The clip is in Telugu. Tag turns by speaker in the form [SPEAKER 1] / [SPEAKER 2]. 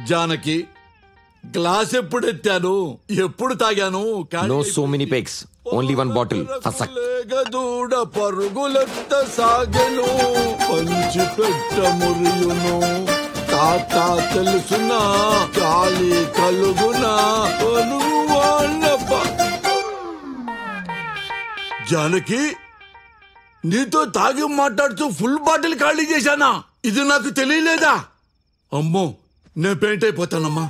[SPEAKER 1] జానకి గ్లాస్ ఎప్పుడు ఎత్తాను ఎప్పుడు తాగాను కానీ
[SPEAKER 2] no so many pegs only one bottle ఫసక్
[SPEAKER 1] లేగదూడ పరుగులెత్త సాగెను పంచి పెట్ట మురియును తాత తెలుసునా గాలి కలుగునా కలుగు వాళ్ళ ప- జానకి నీతో తాగి మాట్లాడుతూ ఫుల్ బాటిల్ ఖాళీ చేశానా ఇది నాకు తెలియలేదా అమ్మో నేను పెయింట్ అయిపోతానమ్మా